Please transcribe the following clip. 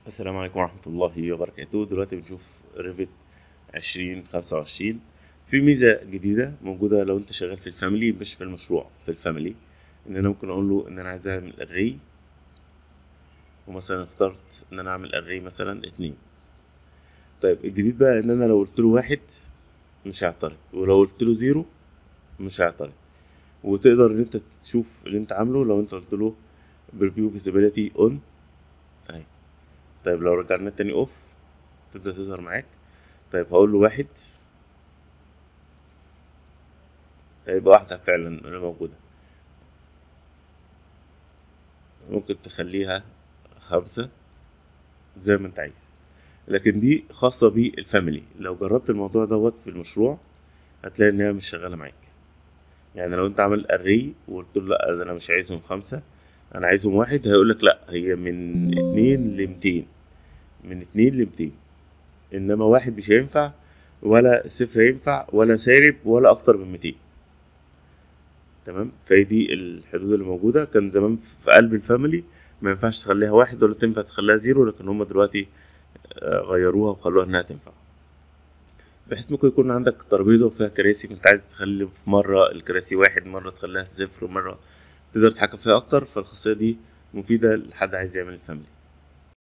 السلام عليكم ورحمة الله وبركاته دلوقتي بنشوف ريفت عشرين خمسة وعشرين في ميزة جديدة موجودة لو انت شغال في الفاميلي مش في المشروع في الفاميلي ان انا ممكن اقول له ان انا عايز اعمل اري ومثلا اخترت ان انا اعمل اري مثلا اتنين طيب الجديد بقى ان انا لو قلت له واحد مش هيعترض ولو قلت له زيرو مش هيعترض وتقدر ان انت تشوف اللي انت عامله لو انت قلت له بريفيو فيزيبيليتي اون اهي طيب لو رجعنا تاني اوف تبدأ تظهر معاك طيب هقول له واحد هيبقى واحدة فعلا اللي موجودة ممكن تخليها خمسة زي ما انت عايز لكن دي خاصة بالفاميلي لو جربت الموضوع دوت في المشروع هتلاقي ان هي مش شغالة معاك يعني لو انت عامل اري وقلت له لا ده انا مش عايزهم خمسة انا عايزهم واحد هيقولك لا هي من اتنين لمتين من اتنين لمتين انما واحد مش هينفع ولا صفر هينفع ولا سالب ولا اكتر من ميتين تمام فهي دي الحدود اللي موجودة كان زمان في قلب الفاميلي ما ينفعش تخليها واحد ولا تنفع تخليها زيرو لكن هما دلوقتي آه، غيروها وخلوها انها تنفع بحيث ممكن يكون عندك ترابيزة وفيها كراسي كنت عايز تخلي في مرة الكراسي واحد مرة تخليها صفر مرة تقدر تتحكم فيها أكتر فالخاصية دي مفيدة لحد عايز يعمل الفاميلي